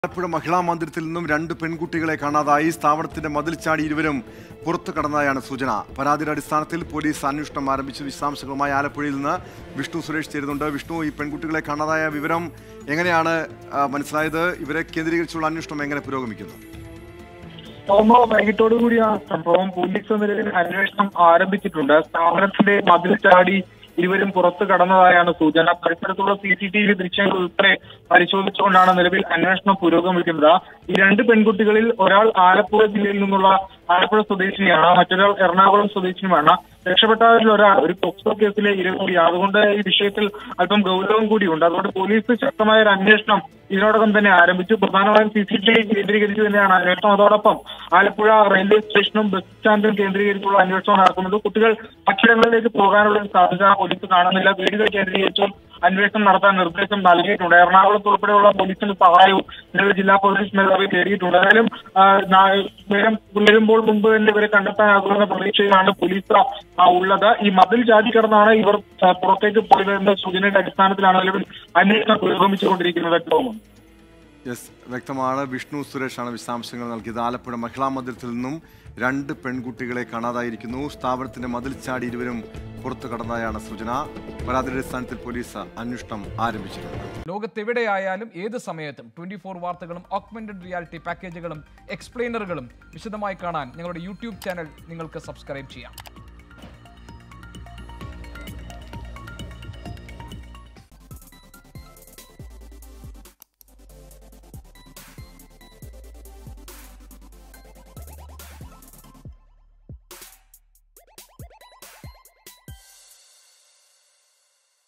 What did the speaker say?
ആലപ്പുഴ മഹിളാ മന്ദിരത്തിൽ നിന്നും രണ്ട് പെൺകുട്ടികളെ കാണാതായി സ്ഥാപനത്തിന്റെ മതിൽ ചാടി ഇരുവരും പുറത്തു കടന്നതായാണ് സൂചന പരാതിയുടെ അടിസ്ഥാനത്തിൽ പോലീസ് അന്വേഷണം ആരംഭിച്ചു വിശദാംശങ്ങളുമായി ആലപ്പുഴയിൽ നിന്ന് വിഷ്ണു സുരേഷ് ചേരുന്നുണ്ട് വിഷ്ണു ഈ പെൺകുട്ടികളെ കാണാതായ വിവരം എങ്ങനെയാണ് ആ, മനസ്സിലായത് ഇവരെ കേന്ദ്രീകരിച്ചുള്ള അന്വേഷണം എങ്ങനെ പുരോഗമിക്കുന്നു തോമോ വൈകിട്ടോടുകൂടി ആ സംഭവം പോലീസ് നിലവിൽ അന്വേഷണം ആരംഭിച്ചിട്ടുണ്ട് സ്ഥാപനത്തിന്റെ മതിൽ ചാടി ഇരുവരും പുറത്തു കടന്നതായാണ് സൂചന പരിസരത്തുള്ള സി സി ടി വി ദൃശ്യങ്ങൾ ഉൾപ്പെടെ പരിശോധിച്ചുകൊണ്ടാണ് നിലവിൽ അന്വേഷണം പുരോഗമിക്കുന്നത് ഈ രണ്ട് പെൺകുട്ടികളിൽ ഒരാൾ ആലപ്പുഴ ജില്ലയിൽ നിന്നുള്ള ആലപ്പുഴ സ്വദേശിനിയാണ് മറ്റൊരാൾ എറണാകുളം സ്വദേശിനിയുമാണ് രക്ഷപ്പെട്ടവരിൽ ഒരാൾ ഒരു പോക്സോ കേസിലെ ഇര കൂടിയാണ് അതുകൊണ്ട് ഈ വിഷയത്തിൽ അല്പം ഗൗരവം കൂടിയുണ്ട് അതുകൊണ്ട് പോലീസ് ശക്തമായ ഒരു അന്വേഷണം ഇതിനോടകം തന്നെ ആരംഭിച്ചു പ്രധാനമായും സി സി ടി വി കേന്ദ്രീകരിച്ച് തന്നെയാണ് അന്വേഷണം അതോടൊപ്പം ആലപ്പുഴ റെയിൽവേ സ്റ്റേഷനും ബസ് സ്റ്റാൻഡും കേന്ദ്രീകരിച്ചുള്ള അന്വേഷണം നടക്കുന്നത് കുട്ടികൾ മറ്റിടങ്ങളിലേക്ക് പോകാനുള്ള ഒരു സാധ്യത പോലീസ് കാണുന്നില്ല വീടുകൾ കേന്ദ്രീകരിച്ചും അന്വേഷണം നടത്താൻ നിർദ്ദേശം നൽകിയിട്ടുണ്ട് എറണാകുളത്ത് ഉൾപ്പെടെയുള്ള പോലീസിന്റെ സഹായവും നിലവിൽ ജില്ലാ പോലീസ് മേധാവി തേടിയിട്ടുണ്ട് ഏതായാലും ആ, നാ- നേരം പുലരുമ്പോൾ മുമ്പ് തന്നെ ഇവരെ കണ്ടെത്താനാകുമെന്ന പ്രതീക്ഷയിലാണ് പോലീസ് ആ, ഉള്ളത് ഈ മതിൽ ചാടി കിടന്നാണ് ഇവർ ആ, പുറത്തേക്ക് പോയതെന്ന സൂചനയുടെ അടിസ്ഥാനത്തിലാണ് നിലവിൽ അന്വേഷണം പുരോഗമിച്ചുകൊണ്ടിരിക്കുന്നത് ടോമം യെസ് വ്യക്തമാണ് വിഷ്ണു സുരേഷാണ് വിശദാംശങ്ങൾ നൽകിയത് ആലപ്പുഴ മഹിളാ മന്ദിരത്തിൽ നിന്നും രണ്ട് പെൺകുട്ടികളെ കാണാതായിരിക്കുന്നു സ്ഥാപനത്തിന്റെ മതിൽ ചാടി ഇരുവരും പുറത്തു കടന്നതായാണ് സൂചന പരാതിയുടെ അടിസ്ഥാനത്തിൽ പോലീസ് അന്വേഷണം ആരംഭിച്ചിട്ടുണ്ട് ലോകത്തെവിടെയായാലും ഏത് സമയത്തും ട്വന്റി ഫോർ വാർത്തകളും ഓഗ്മെന്റഡ് റിയാലിറ്റി പാക്കേജുകളും എക്സ്പ്ലെയിനറുകളും വിശദമായി കാണാൻ ഞങ്ങളുടെ യൂട്യൂബ് ചാനൽ നിങ്ങൾക്ക് സബ്സ്ക്രൈബ് ചെയ്യാം